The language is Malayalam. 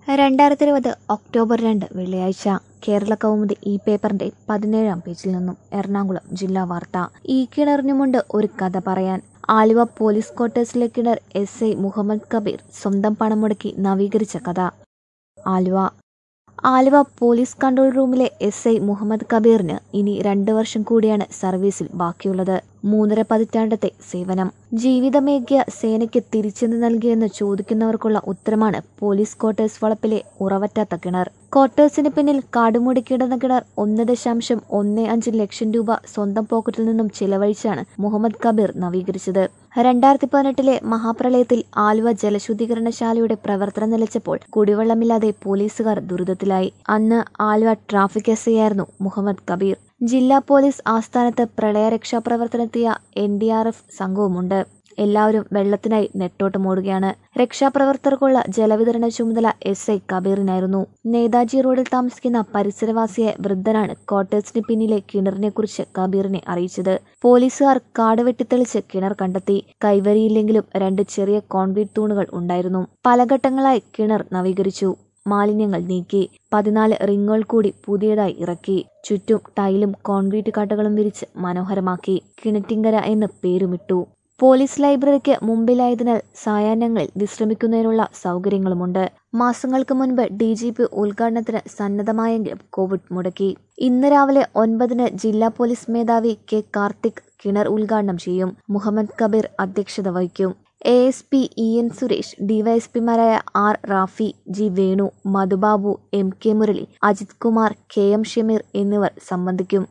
രണ്ടായിരത്തി ഇരുപത് ഒക്ടോബർ രണ്ട് വെള്ളിയാഴ്ച കേരള കൗമുദി ഈ പേപ്പറിന്റെ പതിനേഴാം പേജിൽ നിന്നും എറണാകുളം ജില്ലാ വാർത്ത ഈ കിണറിനുമുണ്ട് ഒരു കഥ പറയാൻ ആലുവ പോലീസ് ക്വാർട്ടേഴ്സിലെ കിണർ എസ് ഐ മുഹമ്മദ് കബീർ സ്വന്തം പണം മുടക്കി നവീകരിച്ച കഥ ആലുവ ആലുവ പോലീസ് കൺട്രോൾ റൂമിലെ എസ് ഐ മുഹമ്മദ് കബീറിന് ഇനി രണ്ട് വർഷം കൂടിയാണ് സർവീസിൽ ബാക്കിയുള്ളത് മൂന്നര പതിറ്റാണ്ടത്തെ സേവനം ജീവിതമേകിയ സേനയ്ക്ക് തിരിച്ചെന്ന് നൽകിയെന്ന് ചോദിക്കുന്നവർക്കുള്ള ഉത്തരമാണ് പോലീസ് ക്വാർട്ടേഴ്സ് വളപ്പിലെ ഉറവറ്റാത്ത കിണർ ക്വാർട്ടേഴ്സിന് പിന്നിൽ കാടുമൂടി കിടന്ന കിണർ ഒന്ന് ദശാംശം ഒന്ന് അഞ്ച് ലക്ഷം രൂപ സ്വന്തം പോക്കറ്റിൽ നിന്നും ചിലവഴിച്ചാണ് മുഹമ്മദ് കബീർ നവീകരിച്ചത് രണ്ടായിരത്തി പതിനെട്ടിലെ മഹാപ്രളയത്തിൽ ആലുവ ജലശുദ്ധീകരണശാലയുടെ പ്രവർത്തനം നിലച്ചപ്പോൾ കുടിവെള്ളമില്ലാതെ പോലീസുകാർ ദുരിതത്തിലായി അന്ന് ആലുവ ട്രാഫിക് എസ് ആയിരുന്നു മുഹമ്മദ് കബീർ ജില്ലാ പോലീസ് ആസ്ഥാനത്ത് പ്രളയരക്ഷാ പ്രവർത്തനത്തിയ എൻ ഡി ആർ എഫ് സംഘവുമുണ്ട് എല്ലാവരും വെള്ളത്തിനായി നെട്ടോട്ടമോടുകയാണ് രക്ഷാപ്രവർത്തകർക്കുള്ള ജലവിതരണ ചുമതല എസ് ഐ കബീറിനായിരുന്നു നേതാജി റോഡിൽ താമസിക്കുന്ന പരിസരവാസിയായ വൃദ്ധനാണ് ക്വാർട്ടേഴ്സിന് പിന്നിലെ കിണറിനെക്കുറിച്ച് കബീറിനെ അറിയിച്ചത് പോലീസുകാർ കാട് വെട്ടിത്തെളിച്ച് കിണർ കണ്ടെത്തി കൈവരിയില്ലെങ്കിലും രണ്ട് ചെറിയ കോൺക്രീറ്റ് തൂണുകൾ ഉണ്ടായിരുന്നു പല ഘട്ടങ്ങളായി കിണർ നവീകരിച്ചു മാലിന്യങ്ങൾ നീക്കി പതിനാല് റിങ്ങുകൾ കൂടി പുതിയതായി ഇറക്കി ചുറ്റും ടൈലും കോൺക്രീറ്റ് കട്ടകളും വിരിച്ച് മനോഹരമാക്കി കിണറ്റിങ്കര എന്ന് പേരുമിട്ടു പോലീസ് ലൈബ്രറിക്ക് മുമ്പിലായതിനാൽ സായാഹ്നങ്ങളിൽ വിശ്രമിക്കുന്നതിനുള്ള സൗകര്യങ്ങളുമുണ്ട് മാസങ്ങൾക്ക് മുൻപ് ഡി ജി പി ഉദ്ഘാടനത്തിന് സന്നദ്ധമായെങ്കിലും കോവിഡ് മുടക്കി ഇന്ന് രാവിലെ ഒൻപതിന് ജില്ലാ പോലീസ് മേധാവി കെ കാർത്തിക് കിണർ ഉദ്ഘാടനം ചെയ്യും മുഹമ്മദ് കബീർ അധ്യക്ഷത വഹിക്കും A S P E N Suresh ഡിവൈഎസ്പിമാരായ R Rafi G Venu Madhubabu M K Murali Ajith Kumar K M Shameer എന്നിവർ സംബന്ധിക്കും